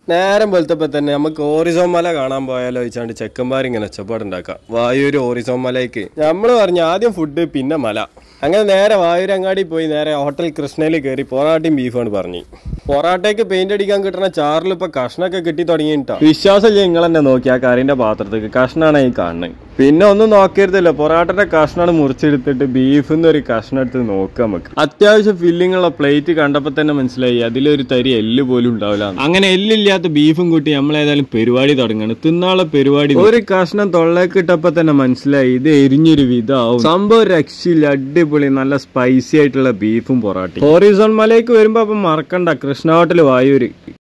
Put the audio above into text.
നേരം പോലത്തപ്പോ തന്നെ നമുക്ക് ഓറിസോൺ മല കാണാൻ പോയാലോ ചോദിച്ചാണ്ട് ചെക്കന്മാർ ഇങ്ങനെ ഒച്ചപ്പാടുണ്ടാക്കാം വായൂര് ഓറിസോൺ മലയ്ക്ക് നമ്മള് പറഞ്ഞു ആദ്യം ഫുഡ് പിന്നെ മല അങ്ങനെ നേരെ വായൂർ അങ്ങാടി പോയി നേരെ ഹോട്ടൽ കൃഷ്ണയിൽ കയറി പൊറാട്ടയും ബീഫാണ് പറഞ്ഞു പൊറാട്ടയ്ക്ക് പെയിന്റ് അടിക്കാൻ കിട്ടുന്ന ചാറിൽ ഇപ്പൊ കഷ്ണൊക്കെ കിട്ടി തുടങ്ങിയിട്ടാ വിശ്വാസമില്ല നിങ്ങൾ തന്നെ നോക്കി ആ കറിന്റെ പാത്രത്തേക്ക് കഷ്ണാണ് ഈ കാണുന്നത് പിന്നെ ഒന്നും നോക്കരുതല്ലോ പൊറാട്ടന്റെ കഷ്ണാണ് മുറിച്ചെടുത്തിട്ട് ബീഫിന്ന് ഒരു കഷ്ണം എടുത്ത് നോക്കാം നമുക്ക് അത്യാവശ്യം ഫില്ലിംഗ് ഉള്ള പ്ലേറ്റ് കണ്ടപ്പോ തന്നെ മനസ്സിലായി അതിലൊരു തരി എല്ല് പോലും ഉണ്ടാവില്ല അങ്ങനെ എല്ലില്ലാത്ത ബീഫും കൂട്ടി നമ്മൾ ഏതായാലും പരിപാടി തുടങ്ങണം തിന്നാളെ പരിപാടി ഒരു കഷ്ണം തൊള്ളേക്ക് ഇട്ടപ്പോ തന്നെ മനസ്സിലായി ഇത് എരിഞ്ഞൊരു വിധാവും സംഭവം രക്ഷയില്ല അടിപൊളി നല്ല സ്പൈസി ആയിട്ടുള്ള ബീഫും പൊറാട്ടി ഹോറിസോൺ മലയ്ക്ക് വരുമ്പോ അപ്പം മറക്കണ്ട കൃഷ്ണ ഹോട്ടൽ വായൂര്